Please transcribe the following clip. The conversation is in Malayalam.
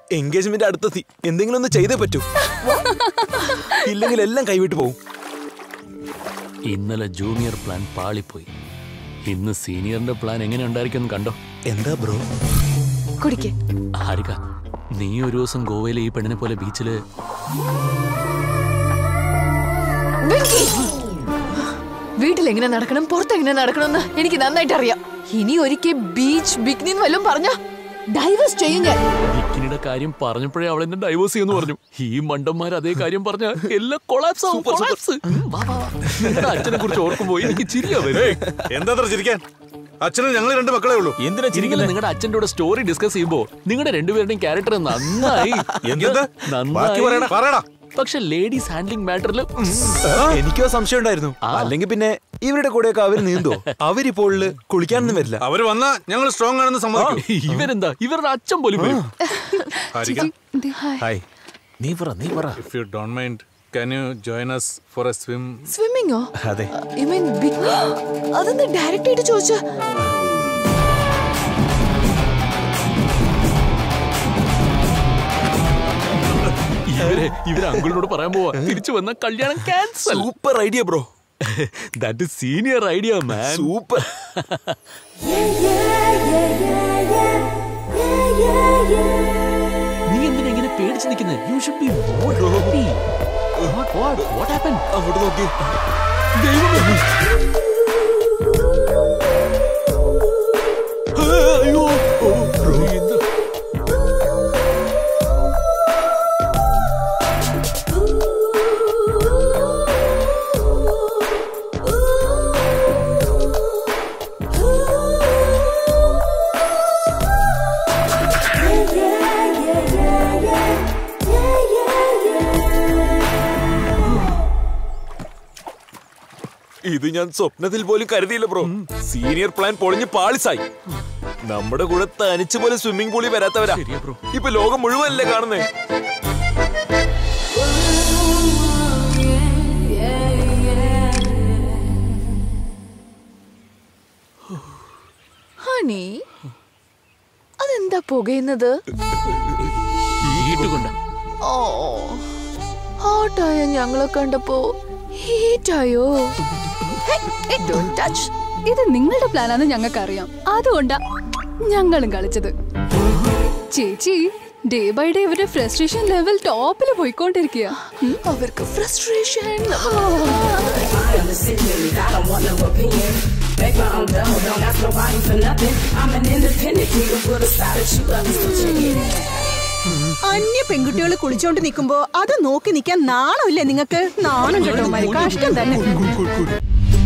എൻഗേജ്മെന്റ് അടുത്തെത്തി എന്തെങ്കിലും ഒന്ന് ചെയ്തേ പറ്റൂ ഇല്ലെങ്കിൽ എല്ലാം കൈവിട്ട് പോകും ഇന്നലെ ജൂനിയർ പ്ലാൻ പാളിപ്പോയി ഇന്ന് സീനിയറിന്റെ പ്ലാൻ എങ്ങനെ ഉണ്ടായിരിക്കും കണ്ടോ എന്താ ബ്രോ കുടിക്ക് ഹാരിക നീ ഒരു ദിവസം ഗോവയിലെ ഈ പെണ്ണിനെ പോലെ ബീച്ചില് വെങ്കി! വീട്ടിൽ എങ്ങനെ നടക്കണം പുറത്ത് എങ്ങനെ നടക്കണമെന്ന് എനിക്ക് നന്നായിട്ട് അറിയാം ഇനി ഒരിക്കൽ ബീച്ച് ബിക്നിന്ന് വല്ലതും പറഞ്ഞ ഡൈവേഴ്സ് ചെയ്യും ഞാൻ ബിക്കിനിയുടെ കാര്യം പറഞ്ഞപ്പോഴേ അവൾ എന്നെ ഡൈവോഴ്സ് ചെയ്യുന്നു പറഞ്ഞു ഈ മണ്ടന്മാർ അതേ കാര്യം പറഞ്ഞ എല്ലാം കൊളാപ്സ് ആവും കൊളാപ്സ് നിങ്ങളുടെ അച്ഛനെ കുറിച്ച് ഓർക്കുമ്പോ എനിക്ക് ചിരിയാ വരും എന്താ അത്ര ചിരിക്കാൻ അച്ഛനും ഞങ്ങൾ രണ്ട് മക്കളെ ഉള്ളൂ എന്തിനാ ചിരിക്കുന്നത് നിങ്ങളുടെ അച്ഛൻ്റെ കൂടെ സ്റ്റോറി ഡിസ്കസ് ചെയ്യുമ്പോ നിങ്ങളുടെ രണ്ടുപേരുടെയും ക്യാരക്ടർ നന്നായി എന്ത്? ബാക്കി പറയടാ. പറയടാ. പക്ഷെ ലേഡീസ് ഹാൻഡ്ലിംഗ് മാറ്ററിൽ എനിക്കോ സംശയം ഉണ്ടായിരുന്നു അല്ലെങ്കിൽ പിന്നെ ഇവരുടെ കൂടെയൊക്കെ അവർ നീന്തോ അവരിപ്പോൾ കുളിക്കാനൊന്നും വരില്ല അവര് വന്നാ ഞങ്ങൾ സ്ട്രോങ് ആണെന്ന് സമ്മതിക്കും ഇവരെന്താ ഇവരുടെ അച്ഛൻ പോലും വരും ഹാരിക ഹായ് നീ പറ നീ പറ if you don't mind can you join us for a swim സ്വിമ്മിങ്ങോ അതെ യു മീൻ ബിഗ് അതെന്താ ഡയറക്റ്റ് ആയിട്ട് ചോദിച്ച ഇവരെ ഇവരെ അങ്കിളിനോട് പറയാൻ പോവാ തിരിച്ചു വന്ന കല്യാണം cancel super idea bro that senior idea man super നീ എന്തിനാ ഇങ്ങനെ പേടിച്ച് നിൽക്കുന്നത് you should be more happy what what what happen അങ്ങോട്ട് നോക്കി ദൈവമേ അയ്യോ ഓ, എന്ത് ഇത് ഞാൻ സ്വപ്നത്തിൽ പോലും കരുതിയില്ല ബ്രോ സീനിയർ പ്ലാൻ പൊളിഞ്ഞ് പാളിസായി നമ്മുടെ കൂടെ തനിച്ച് പോലെ സ്വിമ്മിംഗ് പൂളിൽ വരാത്തവരാ ശരിയാ ബ്രോ ഇപ്പൊ ലോകം മുഴുവനല്ലേ കാണുന്നേ ഹണി അതെന്താ പുകയുന്നത് ഹീറ്റ് കൊണ്ട ഓ ഹോട്ടായ ഞങ്ങളെ കണ്ടപ്പോ ഹീറ്റായോ ടച്ച് ഇത് നിങ്ങളുടെ പ്ലാനാന്ന് ഞങ്ങൾക്കറിയാം അതുകൊണ്ടാ ഞങ്ങളും കളിച്ചത് ചേച്ചി ഡേ ബൈ ഡേ ഇവരുടെ ഫ്രസ്ട്രേഷൻ ലെവൽ ടോപ്പിൽ പോയിക്കൊണ്ടിരിക്കുക അവർക്ക് ഫ്രസ്ട്രേഷൻ അന്യ പെൺകുട്ടികൾ കുളിച്ചോണ്ട് നിൽക്കുമ്പോ അത് നോക്കി നിൽക്കാൻ നാണമില്ലേ നിങ്ങക്ക് നാണം കേട്ടോ മരി കഷ്ടം തന്നെ